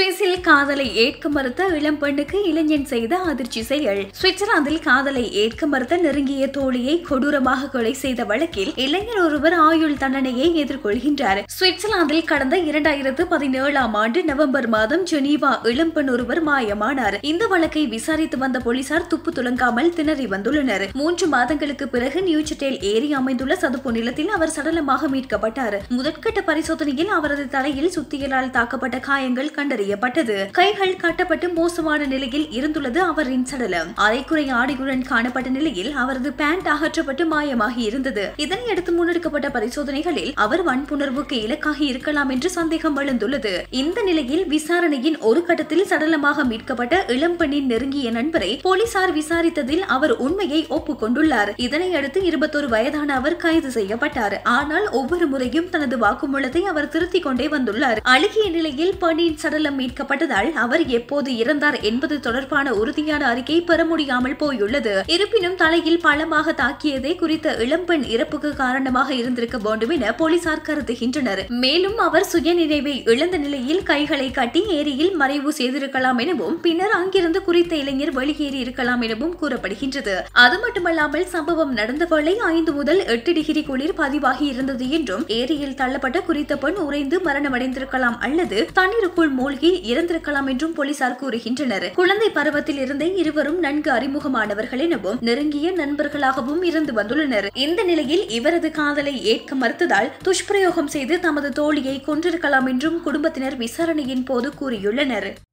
சுவிஸில் காதலை ஏற்க மறுத்த இளம் பெண்ணுக்கு இளைஞன் செய்த அதிர்ச்சி செயல் சுவிட்சர்லாந்தில் காதலை ஏற்க மறுத்த நெருங்கிய தோழியை கொடூரமாக கொலை செய்த வழக்கில் இளைஞர் ஒருவர் ஆயுள் தண்டனையை எதிர்கொள்கின்றார் சுவிட்சர்லாந்தில் கடந்த இரண்டாயிரத்து பதினேழாம் ஆண்டு நவம்பர் மாதம் ஜெனீவா இளம்பெண் ஒருவர் மாயமானார் இந்த வழக்கை விசாரித்து வந்த போலீசார் துப்பு துலங்காமல் திணறி வந்துள்ளனர் மூன்று மாதங்களுக்கு பிறகு நியூச்சட்டேல் ஏரி அமைந்துள்ள சதுப்பு நிலத்தில் அவர் சடலமாக மீட்கப்பட்டார் முதற்கட்ட பரிசோதனையில் அவரது தலையில் சுத்தியலால் தாக்கப்பட்ட காயங்கள் கண்டறியப்பட்டது கைகள் கட்டப்பட்டு மோசமான நிலையில் இருந்துள்ளது அவரின் சடலம் அரைக்குறை ஆடையுடன் காணப்பட்ட நிலையில் அவரது பேண்ட் அகற்றப்பட்டு மாயமாகி இருந்தது இதனையடுத்து முன்னெடுக்கப்பட்ட பரிசோதனைகளில் அவர் வன்புணர்வுக்கு இலக்காகி இருக்கலாம் என்று சந்தேகம் எழுந்துள்ளது இந்த நிலையில் விசாரணையின் ஒரு கட்டத்தில் சடலமாக மீட்கப்பட்ட இளம்பெண்ணின் நெருங்கிய நண்பரை போலீசார் விசாரித்ததில் அவர் உண்மையை ஒப்புக்கொண்டுள்ளார் இதனையடுத்து இருபத்தொரு வயதான அவர் கைது செய்யப்பட்டார் ஆனால் ஒவ்வொரு முறையும் தனது வாக்குமூலத்தை அவர் திருத்திக் கொண்டே வந்துள்ளார் அழுகிய நிலையில் பெண்ணின் சடலம் மீட்கப்பட்டதால் அவர் எப்போது இறந்தார் என்பது தொடர்பான உறுதியான அறிக்கை பெற முடியாமல் போயுள்ளது இருப்பினும் தலையில் பலமாக தாக்கியதே குறித்த இளம்பெண் இறப்புக்கு காரணமாக இருந்திருக்க வேண்டும் என போலீசார் கருதுகின்றனர் மேலும் அவர் சுயநினைவை இழந்த நிலையில் கைகளை கட்டி ஏரியில் மறைவு செய்திருக்கலாம் எனவும் பின்னர் அங்கிருந்து குறித்த இளைஞர் வெளியேறி இருக்கலாம் எனவும் கூறப்படுகின்றது அது மட்டுமல்லாமல் சம்பவம் நடந்த வேளை ஐந்து முதல் எட்டு டிகிரி குளிர் பதிவாகி இருந்தது என்றும் ஏரியில் தள்ளப்பட்ட குறித்த பெண் உறைந்து மரணமடைந்திருக்கலாம் அல்லது தண்ணீருக்குள் மூழ்கி இறந்திருக்கலாம் என்றும் போலீசார் கூறுகின்றனர் குழந்தை பருவத்தில் இருந்தே இருவரும் நன்கு அறிமுகமானவர்கள் எனவும் நெருங்கிய நண்பர்களாகவும் இருந்து வந்துள்ளனர் இந்த நிலையில் இவரது காதலை ஏற்க மறுத்ததால் துஷ்பிரயோகம் செய்து தமது தோழியை கொன்றிருக்கலாம் என்றும் குடும்பத்தினர் விசாரணையின் போது கூறியுள்ளனர்